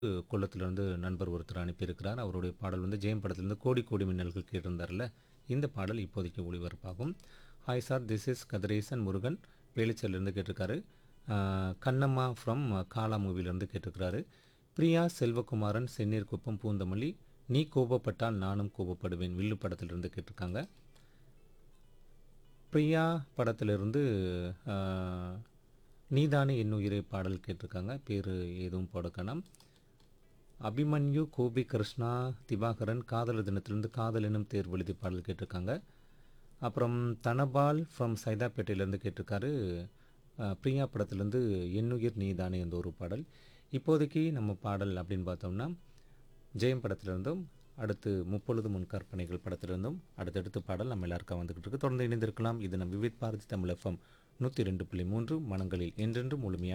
கொல்லத்திலிருந்து நண்பர் ஒருத்தர் அனுப்பியிருக்கிறார் அவருடைய பாடல் வந்து ஜெயம் படத்திலிருந்து கோடி கோடி மின்னல்கள் கேட்டிருந்தார்ல இந்த பாடல் இப்போதைக்கு ஒளிபரப்பாகும் hi sir this is Kathiresan Murugan வேலுச்சேரிலிருந்து கேட்டிருக்காரு ஆஹ் கண்ணம்மா ஃப்ரம் காலா மூவிலேருந்து கேட்டிருக்கிறாரு பிரியா செல்வகுமாரன் செந்நீர் குப்பம் பூந்தமல்லி நீ கோபப்பட்டால் நானும் கோபப்படுவேன் வில்லு படத்திலிருந்து கேட்டிருக்காங்க பிரியா படத்திலிருந்து ஆஹ், நீதானே என் உயிரை பாடல் கேட்டிருக்காங்க பேர் எதுவும் போடக்கணும் அபிமன்யு கோபி கிருஷ்ணா திவாகரன் காதலர் தினத்திலிருந்து காதல் எனும் தேர்வு எழுதி பாடல் கேட்டிருக்காங்க அப்புறம் தனபால் ஃப்ரம் சைதாப்பேட்டையிலேருந்து கேட்டிருக்காரு அஹ், பிரியா படத்துலேருந்து எண்ணுயிர் நீதானே என்ற ஒரு பாடல் இப்போதைக்கு நம்ம பாடல் அப்படின்னு பார்த்தோம்னா ஜெயம் படத்திலிருந்தும் அடுத்து முப்பொழுது முன் கற்பனைகள் படத்திலிருந்தும் அடுத்தடுத்து பாடல் நம்ம எல்லாருக்கும் வந்துகிட்டு இருக்கு தொடர்ந்து இணைந்திருக்கலாம் இது நம்ம விவித் பாரதி தமிழ் எஃப்எம் நூற்றி ரெண்டு புள்ளி மூன்று மனங்களில் என்றென்றும் முழுமையாக